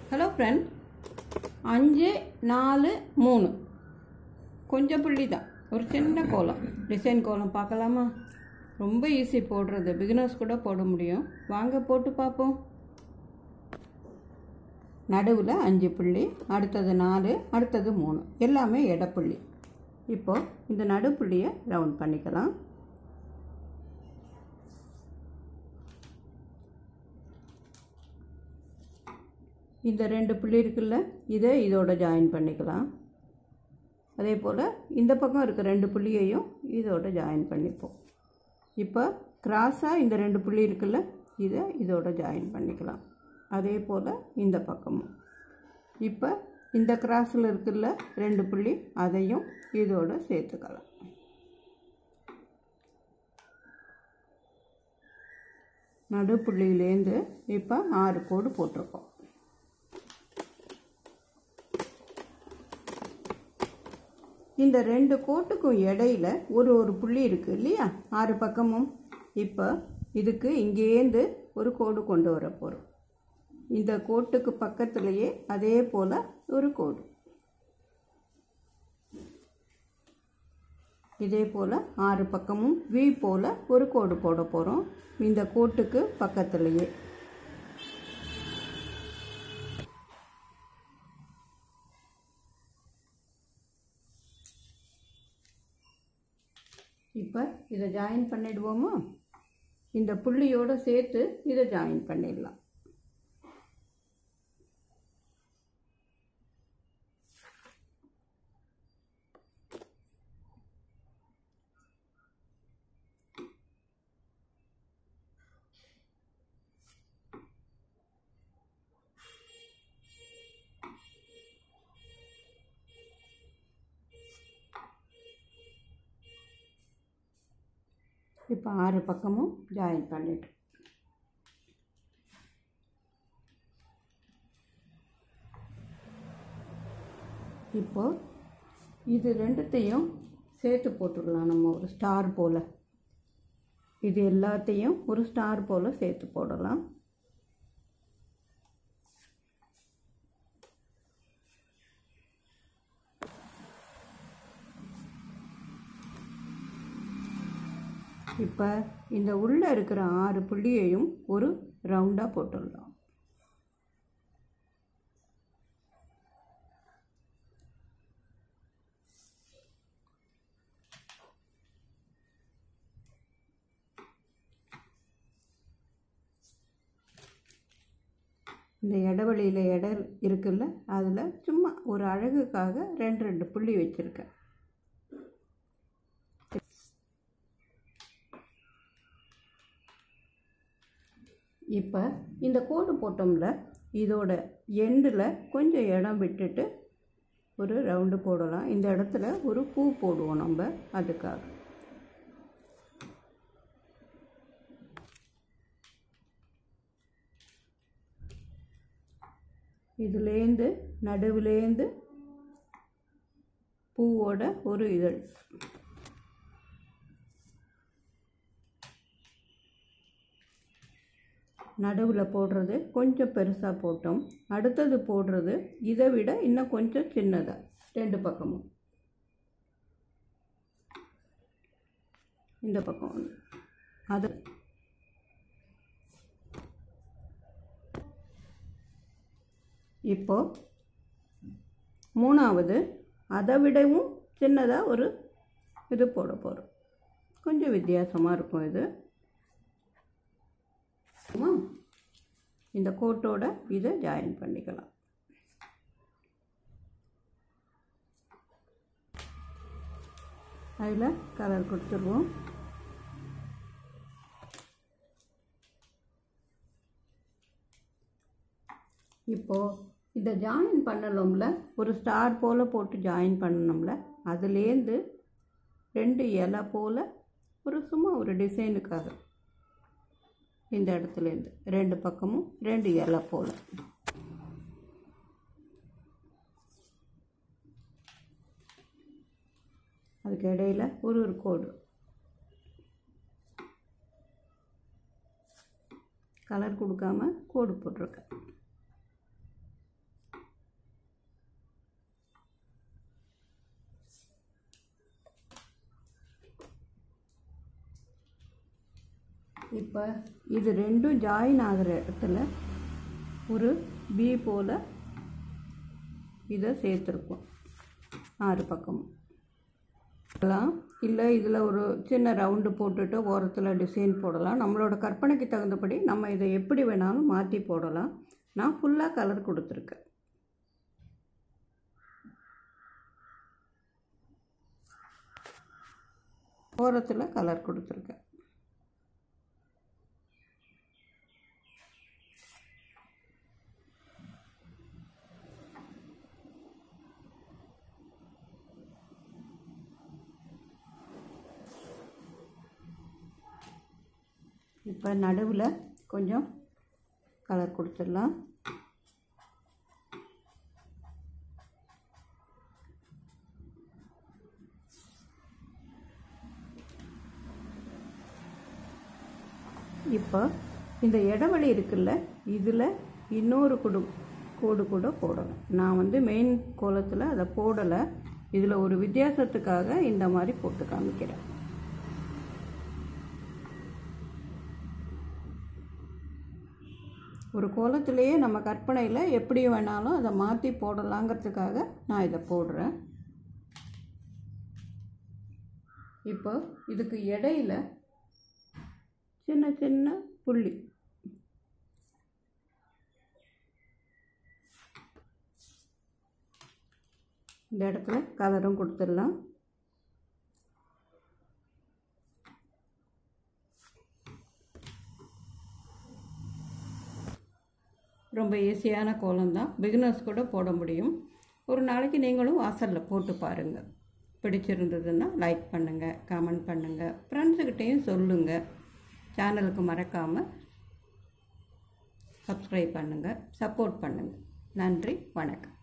hello friend அஞ்சு நாலு மூணு கொஞ்சம் புள்ளி தான் ஒரு சின்ன கோலம் டிசைன் கோலம் பார்க்கலாமா ரொம்ப ஈஸி போடுறது பிகினர்ஸ் கூட போட முடியும் வாங்க போட்டு பார்ப்போம் நடுவில் அஞ்சு புள்ளி அடுத்தது நாலு அடுத்தது மூணு எல்லாமே எடப்புள்ளி இப்போ இந்த நடுப்புள்ளியை ரவுண்ட் பண்ணிக்கலாம் இந்த ரெண்டு புள்ளி இருக்குல்ல இதை இதோட ஜாயின் பண்ணிக்கலாம் அதே போல் இந்த பக்கம் இருக்க ரெண்டு புள்ளியையும் இதோட ஜாயின் பண்ணிப்போம் இப்போ கிராஸாக இந்த ரெண்டு புள்ளி இருக்குல்ல இதை இதோட ஜாயின் பண்ணிக்கலாம் அதே போல் இந்த பக்கமும் இப்போ இந்த கிராஸில் இருக்குல்ல ரெண்டு புள்ளி அதையும் இதோட சேர்த்துக்கலாம் நடுப்புள்ளியிலேருந்து இப்போ ஆறு கோடு போட்டிருக்கோம் இந்த ரெண்டு கோட்டுக்கும் இடையில ஒரு ஒரு புள்ளி இருக்குது இல்லையா ஆறு பக்கமும் இப்போ இதுக்கு இங்கேருந்து ஒரு கோடு கொண்டு வர போகிறோம் இந்த கோட்டுக்கு பக்கத்துலேயே அதே போல் ஒரு கோடு இதே போல் ஆறு பக்கமும் வி போல் ஒரு கோடு போட போகிறோம் இந்த கோட்டுக்கு பக்கத்துலேயே இப்போ இதை ஜாயின் பண்ணிடுவோமா இந்த புள்ளியோடு சேர்த்து இதை ஜாயின் பண்ணிடலாம் இப்போ ஆறு பக்கமும் ஜாயின் பண்ணிட்டு இப்போ இது ரெண்டுத்தையும் சேர்த்து போட்டுடலாம் நம்ம ஒரு ஸ்டார் போல் இது எல்லாத்தையும் ஒரு ஸ்டார் போல் சேர்த்து போடலாம் இப்போ இந்த உள்ளே இருக்கிற ஆறு புள்ளியையும் ஒரு ரவுண்டாக போட்டுடலாம் இந்த இடவெளியில் இடம் இருக்குல்ல அதில் சும்மா ஒரு அழகுக்காக ரெண்டு ரெண்டு புள்ளி வச்சுருக்கேன் இப்போ இந்த கோடு போட்டோம்ல இதோட எண்டில் கொஞ்சம் இடம் விட்டுட்டு ஒரு ரவுண்டு போடலாம் இந்த இடத்துல ஒரு பூ போடுவோம் நம்ம அதுக்காக இதுலேருந்து நடுவுலேருந்து பூவோட ஒரு இதழ் நடுவில் போடுறது கொஞ்சம் பெருசாக போட்டோம் அடுத்தது போடுறது இதை விட இன்னும் கொஞ்சம் சின்னதாக ரெண்டு பக்கமும் இந்த பக்கம் ஒன்று அது இப்போ மூணாவது அதை விடவும் சின்னதாக ஒரு இது போட போகிறோம் கொஞ்சம் வித்தியாசமாக இருக்கும் இது இந்த கோட்டோட இதை ஜாயின் பண்ணிக்கலாம் அதில் கலர் கொடுத்துருவோம் இப்போது இந்த ஜாயின் பண்ணலோம்ல ஒரு ஸ்டார் போல் போட்டு ஜாயின் பண்ணணும்ல அதுலேருந்து ரெண்டு இலை போல் ஒரு சும்மா ஒரு டிசைனுக்காக இந்த இடத்துலேருந்து ரெண்டு பக்கமும் ரெண்டு இலை போல் அதுக்கு இடையில் ஒரு ஒரு கோடு கலர் கொடுக்காம கோடு போட்டிருக்கேன் இப்போ இது ரெண்டும் ஜாயின் ஆகிற இடத்துல ஒரு பி போல் இதை சேர்த்துருக்கோம் ஆறு பக்கமும் போடலாம் இல்லை இதில் ஒரு சின்ன ரவுண்டு போட்டுட்டு ஓரத்தில் டிசைன் போடலாம் நம்மளோட கற்பனைக்கு தகுந்தபடி நம்ம இதை எப்படி வேணாலும் மாற்றி போடலாம் நான் ஃபுல்லாக கலர் கொடுத்துருக்கேன் ஓரத்தில் கலர் கொடுத்துருக்கேன் இப்போ நடுவில் கொஞ்சம் கலர் கொடுத்துடலாம் இப்போ இந்த இடைவெளி இருக்குல்ல இதில் இன்னொரு குடு கோடு கூட போடணும் நான் வந்து மெயின் கோலத்தில் அதை போடலை இதில் ஒரு வித்தியாசத்துக்காக இந்த மாதிரி போட்டு காமிக்கிறேன் ஒரு கோலத்திலேயே நம்ம கற்பனையில் எப்படி வேணாலும் அதை மாற்றி போடலாங்கிறதுக்காக நான் இதை போடுறேன் இப்போ இதுக்கு இடையில சின்ன சின்ன புள்ளி இந்த இடத்துல கலரும் கொடுத்துடலாம் ரொம்ப ஈஸியான கோலம் தான் பிகினர்ஸ் கூட போட முடியும் ஒரு நாளைக்கு நீங்களும் வாசலில் போட்டு பாருங்கள் பிடிச்சிருந்ததுன்னா லைக் பண்ணுங்கள் கமெண்ட் பண்ணுங்கள் ஃப்ரெண்ட்ஸுக்கிட்டேயும் சொல்லுங்கள் சேனலுக்கு மறக்காமல் சப்ஸ்கிரைப் பண்ணுங்கள் சப்போர்ட் பண்ணுங்கள் நன்றி வணக்கம்